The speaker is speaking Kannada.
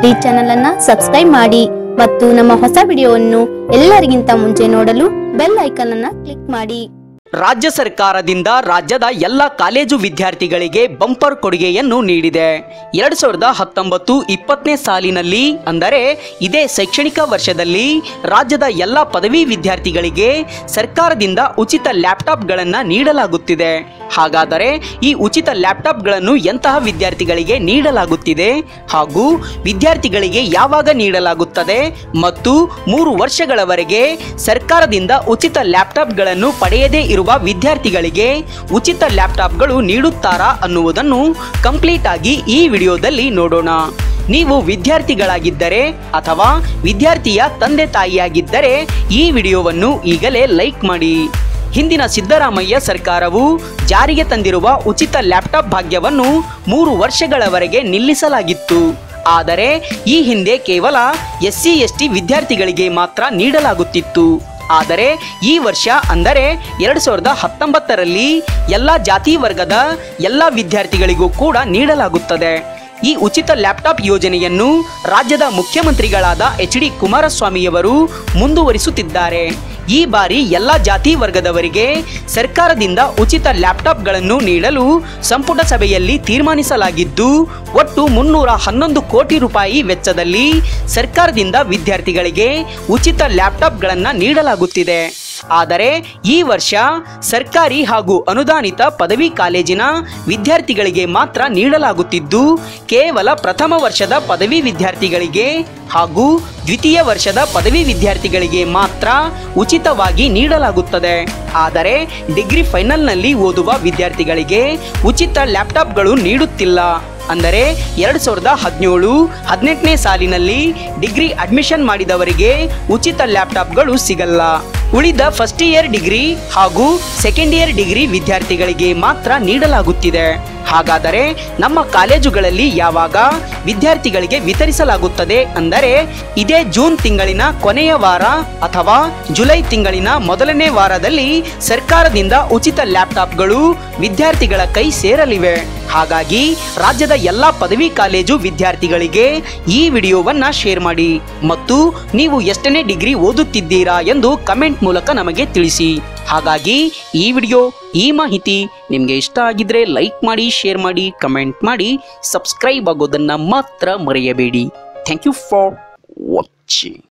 ಈ ಚಾನೆಲ್ ಅನ್ನ ಸಬ್ಸ್ಕ್ರೈಬ್ ಮಾಡಿ ಮತ್ತು ನಮ್ಮ ಹೊಸ ವಿಡಿಯೋವನ್ನು ಎಲ್ಲರಿಗಿಂತ ಮುಂಚೆ ನೋಡಲು ಬೆಲ್ ಐಕಾನ್ ಅನ್ನ ಕ್ಲಿಕ್ ಮಾಡಿ ರಾಜ್ಯ ಸರ್ಕಾರದಿಂದ ರಾಜ್ಯದ ಎಲ್ಲ ಕಾಲೇಜು ವಿದ್ಯಾರ್ಥಿಗಳಿಗೆ ಬಂಪರ್ ಕೊಡುಗೆಯನ್ನು ನೀಡಿದೆ ಎರಡು ಸಾವಿರದ ಹತ್ತೊಂಬತ್ತು ಇಪ್ಪತ್ತನೇ ಸಾಲಿನಲ್ಲಿ ಅಂದರೆ ಇದೇ ಶೈಕ್ಷಣಿಕ ವರ್ಷದಲ್ಲಿ ರಾಜ್ಯದ ಎಲ್ಲ ಪದವಿ ವಿದ್ಯಾರ್ಥಿಗಳಿಗೆ ಸರ್ಕಾರದಿಂದ ಉಚಿತ ಲ್ಯಾಪ್ಟಾಪ್ಗಳನ್ನು ನೀಡಲಾಗುತ್ತಿದೆ ಹಾಗಾದರೆ ಈ ಉಚಿತ ಲ್ಯಾಪ್ಟಾಪ್ಗಳನ್ನು ಎಂತಹ ವಿದ್ಯಾರ್ಥಿಗಳಿಗೆ ನೀಡಲಾಗುತ್ತಿದೆ ಹಾಗೂ ವಿದ್ಯಾರ್ಥಿಗಳಿಗೆ ಯಾವಾಗ ನೀಡಲಾಗುತ್ತದೆ ಮತ್ತು ಮೂರು ವರ್ಷಗಳವರೆಗೆ ಸರ್ಕಾರದಿಂದ ಉಚಿತ ಲ್ಯಾಪ್ಟಾಪ್ಗಳನ್ನು ಪಡೆಯದೇ ಇರುವ ವಿದ್ಯಾರ್ಥಿಗಳಿಗೆ ಉಚಿತ ಲ್ಯಾಪ್ಟಾಪ್ಗಳು ನೀಡುತ್ತಾರಾ ಅನ್ನುವುದನ್ನು ಕಂಪ್ಲೀಟ್ ಆಗಿ ಈ ವಿಡಿಯೋದಲ್ಲಿ ನೋಡೋಣ ನೀವು ವಿದ್ಯಾರ್ಥಿಗಳಾಗಿದ್ದರೆ ಅಥವಾ ವಿದ್ಯಾರ್ಥಿಯ ತಂದೆ ತಾಯಿಯಾಗಿದ್ದರೆ ಈ ವಿಡಿಯೋವನ್ನು ಈಗಲೇ ಲೈಕ್ ಮಾಡಿ ಹಿಂದಿನ ಸಿದ್ದರಾಮಯ್ಯ ಸರ್ಕಾರವು ಜಾರಿಗೆ ತಂದಿರುವ ಉಚಿತ ಲ್ಯಾಪ್ಟಾಪ್ ಭಾಗ್ಯವನ್ನು ಮೂರು ವರ್ಷಗಳವರೆಗೆ ನಿಲ್ಲಿಸಲಾಗಿತ್ತು ಆದರೆ ಈ ಹಿಂದೆ ಕೇವಲ ಎಸ್ ಸಿ ಎಸ್ ಟಿ ವಿದ್ಯಾರ್ಥಿಗಳಿಗೆ ಮಾತ್ರ ನೀಡಲಾಗುತ್ತಿತ್ತು ಆದರೆ ಈ ವರ್ಷ ಅಂದರೆ ಎರಡು ಸಾವಿರದ ಹತ್ತೊಂಬತ್ತರಲ್ಲಿ ಎಲ್ಲ ಜಾತಿ ವರ್ಗದ ಎಲ್ಲ ವಿದ್ಯಾರ್ಥಿಗಳಿಗೂ ಕೂಡ ನೀಡಲಾಗುತ್ತದೆ ಈ ಉಚಿತ ಲ್ಯಾಪ್ಟಾಪ್ ಯೋಜನೆಯನ್ನು ರಾಜ್ಯದ ಮುಖ್ಯಮಂತ್ರಿಗಳಾದ ಎಚ್ ಡಿ ಕುಮಾರಸ್ವಾಮಿಯವರು ಮುಂದುವರಿಸುತ್ತಿದ್ದಾರೆ ಈ ಬಾರಿ ಎಲ್ಲ ಜಾತಿ ವರ್ಗದವರಿಗೆ ಸರ್ಕಾರದಿಂದ ಉಚಿತ ಲ್ಯಾಪ್ಟಾಪ್ಗಳನ್ನು ನೀಡಲು ಸಂಪುಟ ಸಭೆಯಲ್ಲಿ ತೀರ್ಮಾನಿಸಲಾಗಿದ್ದು ಒಟ್ಟು ಮುನ್ನೂರ ಹನ್ನೊಂದು ಕೋಟಿ ರೂಪಾಯಿ ವೆಚ್ಚದಲ್ಲಿ ಸರ್ಕಾರದಿಂದ ವಿದ್ಯಾರ್ಥಿಗಳಿಗೆ ಉಚಿತ ಲ್ಯಾಪ್ಟಾಪ್ಗಳನ್ನು ನೀಡಲಾಗುತ್ತಿದೆ ಆದರೆ ಈ ವರ್ಷ ಸರ್ಕಾರಿ ಹಾಗೂ ಅನುದಾನಿತ ಪದವಿ ಕಾಲೇಜಿನ ವಿದ್ಯಾರ್ಥಿಗಳಿಗೆ ಮಾತ್ರ ನೀಡಲಾಗುತ್ತಿದ್ದು ಕೇವಲ ಪ್ರಥಮ ವರ್ಷದ ಪದವಿ ವಿದ್ಯಾರ್ಥಿಗಳಿಗೆ ಹಾಗೂ ದ್ವಿತೀಯ ವರ್ಷದ ಪದವಿ ವಿದ್ಯಾರ್ಥಿಗಳಿಗೆ ಮಾತ್ರ ಉಚಿತವಾಗಿ ನೀಡಲಾಗುತ್ತದೆ ಆದರೆ ಡಿಗ್ರಿ ಫೈನಲ್ನಲ್ಲಿ ಓದುವ ವಿದ್ಯಾರ್ಥಿಗಳಿಗೆ ಉಚಿತ ಲ್ಯಾಪ್ಟಾಪ್ಗಳು ನೀಡುತ್ತಿಲ್ಲ ಅಂದರೆ ಎರಡು ಸಾವಿರದ ಹದಿನೇಳು ಹದಿನೆಂಟನೇ ಸಾಲಿನಲ್ಲಿ ಡಿಗ್ರಿ ಅಡ್ಮಿಷನ್ ಮಾಡಿದವರಿಗೆ ಉಚಿತ ಲ್ಯಾಪ್ಟಾಪ್ಗಳು ಸಿಗಲ್ಲ ಉಳಿದ ಫಸ್ಟ್ ಇಯರ್ ಡಿಗ್ರಿ ಹಾಗೂ ಸೆಕೆಂಡ್ ಇಯರ್ ಡಿಗ್ರಿ ವಿದ್ಯಾರ್ಥಿಗಳಿಗೆ ಮಾತ್ರ ನೀಡಲಾಗುತ್ತಿದೆ ಹಾಗಾದರೆ ನಮ್ಮ ಕಾಲೇಜುಗಳಲ್ಲಿ ಯಾವಾಗ ವಿದ್ಯಾರ್ಥಿಗಳಿಗೆ ವಿತರಿಸಲಾಗುತ್ತದೆ ಅಂದರೆ ಇದೇ ಜೂನ್ ತಿಂಗಳಿನ ಕೊನೆಯ ವಾರ ಅಥವಾ ಜುಲೈ ತಿಂಗಳಿನ ಮೊದಲನೇ ವಾರದಲ್ಲಿ ಸರ್ಕಾರದಿಂದ ಉಚಿತ ಲ್ಯಾಪ್ಟಾಪ್ಗಳು ವಿದ್ಯಾರ್ಥಿಗಳ ಕೈ ಸೇರಲಿವೆ ಹಾಗಾಗಿ ರಾಜ್ಯದ ಎಲ್ಲ ಪದವಿ ಕಾಲೇಜು ವಿದ್ಯಾರ್ಥಿಗಳಿಗೆ ಈ ವಿಡಿಯೋವನ್ನ ಶೇರ್ ಮಾಡಿ ಮತ್ತು ನೀವು ಎಷ್ಟನೇ ಡಿಗ್ರಿ ಓದುತ್ತಿದ್ದೀರಾ ಎಂದು ಕಮೆಂಟ್ ಮೂಲಕ ನಮಗೆ ತಿಳಿಸಿ ಹಾಗಾಗಿ ಈ ವಿಡಿಯೋ ಈ ಮಾಹಿತಿ ನಿಮಗೆ ಇಷ್ಟ ಆಗಿದ್ರೆ ಲೈಕ್ ಮಾಡಿ ಶೇರ್ ಮಾಡಿ ಕಮೆಂಟ್ ಮಾಡಿ ಸಬ್ಸ್ಕ್ರೈಬ್ ಆಗೋದನ್ನು ಮಾತ್ರ ಮರೆಯಬೇಡಿ ಥ್ಯಾಂಕ್ ಯು ಫಾರ್ ವಾಚಿಂಗ್